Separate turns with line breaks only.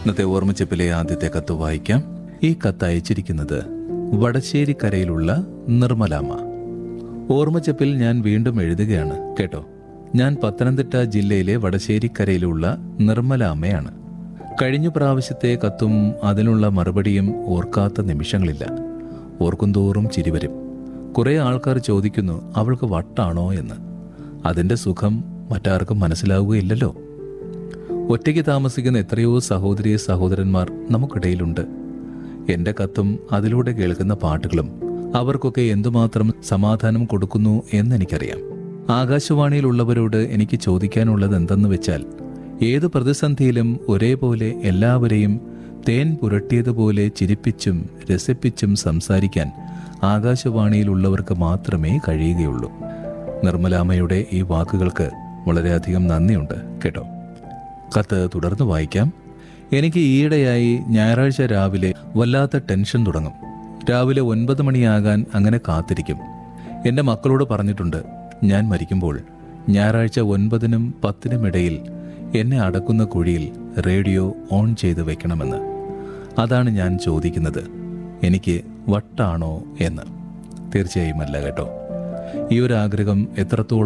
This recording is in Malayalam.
ഇന്നത്തെ ഓർമ്മച്ചപ്പിലെ ആദ്യത്തെ കത്ത് വായിക്കാം ഈ കത്ത് അയച്ചിരിക്കുന്നത് വടശ്ശേരിക്കരയിലുള്ള നിർമ്മലാമ്മ ഓർമ്മച്ചപ്പിൽ ഞാൻ വീണ്ടും എഴുതുകയാണ് കേട്ടോ ഞാൻ പത്തനംതിട്ട ജില്ലയിലെ വടശ്ശേരിക്കരയിലുള്ള നിർമ്മലാമ്മയാണ് കഴിഞ്ഞ പ്രാവശ്യത്തെ കത്തും അതിനുള്ള മറുപടിയും ഓർക്കാത്ത നിമിഷങ്ങളില്ല ഓർക്കുന്തോറും ചിരിവരും കുറെ ആൾക്കാർ ചോദിക്കുന്നു അവൾക്ക് വട്ടാണോ എന്ന് അതിന്റെ സുഖം മറ്റാർക്കും മനസ്സിലാവുകയില്ലല്ലോ ഒറ്റയ്ക്ക് താമസിക്കുന്ന എത്രയോ സഹോദരി സഹോദരന്മാർ നമുക്കിടയിലുണ്ട് എന്റെ കത്തും അതിലൂടെ കേൾക്കുന്ന പാട്ടുകളും അവർക്കൊക്കെ എന്തുമാത്രം സമാധാനം കൊടുക്കുന്നു എന്നെനിക്കറിയാം ആകാശവാണിയിലുള്ളവരോട് എനിക്ക് ചോദിക്കാനുള്ളത് എന്തെന്ന് വെച്ചാൽ ഏത് പ്രതിസന്ധിയിലും ഒരേപോലെ എല്ലാവരെയും തേൻ പുരട്ടിയതുപോലെ ചിരിപ്പിച്ചും രസിപ്പിച്ചും സംസാരിക്കാൻ ആകാശവാണിയിലുള്ളവർക്ക് മാത്രമേ കഴിയുകയുള്ളൂ നിർമ്മലാമ്മയുടെ ഈ വാക്കുകൾക്ക് വളരെയധികം നന്ദിയുണ്ട് കേട്ടോ കത്ത് തുടർന്ന് വായിക്കാം എനിക്ക് ഈയിടെയായി ഞായറാഴ്ച രാവിലെ വല്ലാത്ത ടെൻഷൻ തുടങ്ങും രാവിലെ ഒൻപത് മണിയാകാൻ അങ്ങനെ കാത്തിരിക്കും എൻ്റെ മക്കളോട് പറഞ്ഞിട്ടുണ്ട് ഞാൻ മരിക്കുമ്പോൾ ഞായറാഴ്ച ഒൻപതിനും പത്തിനും ഇടയിൽ എന്നെ അടക്കുന്ന കുഴിയിൽ റേഡിയോ ഓൺ ചെയ്ത് വെക്കണമെന്ന് അതാണ് ഞാൻ ചോദിക്കുന്നത് എനിക്ക് വട്ടാണോ എന്ന് തീർച്ചയായും അല്ല കേട്ടോ ഈ ഒരു ആഗ്രഹം എത്രത്തോളം